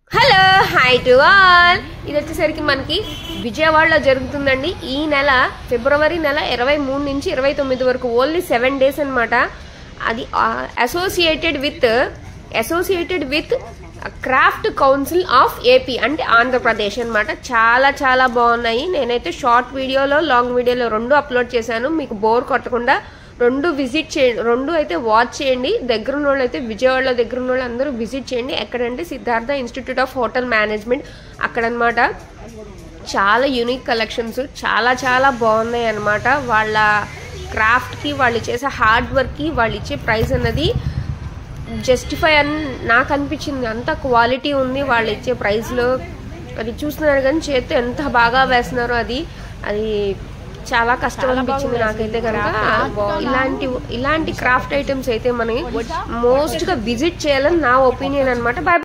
hello hi to all ఇది వచ్చేసరికి మనకి విజయవాడలో జరుగుతుందండి ఈ నెల ఫిబ్రవరి నెల ఇరవై మూడు నుంచి ఇరవై తొమ్మిది వరకు ఓన్లీ సెవెన్ డేస్ అన్నమాట అది associated with associated with craft council of AP అంటే ఆంధ్రప్రదేశ్ అన్నమాట చాలా చాలా బాగున్నాయి నేనైతే షార్ట్ వీడియోలో లాంగ్ వీడియోలో రెండు అప్లోడ్ చేశాను మీకు బోర్ కొట్టకుండా రెండు విజిట్ చేయండి రెండు అయితే వాచ్ చేయండి దగ్గర ఉన్న వాళ్ళు అయితే విజయవాడలో దగ్గర ఉన్న వాళ్ళు అందరూ విజిట్ చేయండి ఎక్కడంటే Siddhartha institute of hotel management అక్కడనమాట చాలా యూనిక్ కలెక్షన్స్ చాలా చాలా బాగున్నాయి అన్నమాట వాళ్ళ క్రాఫ్ట్కి వాళ్ళు చేసే హార్డ్ వర్క్కి వాళ్ళు ఇచ్చే ప్రైస్ అన్నది జస్టిఫై అని నాకు అనిపించింది అంత క్వాలిటీ ఉంది వాళ్ళు ఇచ్చే ప్రైస్లో అది చూస్తున్నారు కానీ చేత్తో ఎంత బాగా వేస్తున్నారో అది అది చాలా కష్టం అనిపించింది నాకైతే కనుక ఇలాంటి ఇలాంటి క్రాఫ్ట్ ఐటమ్స్ అయితే మనకి మోస్ట్ గా విజిట్ చేయాలని నా ఒపీనియన్ అనమాట బై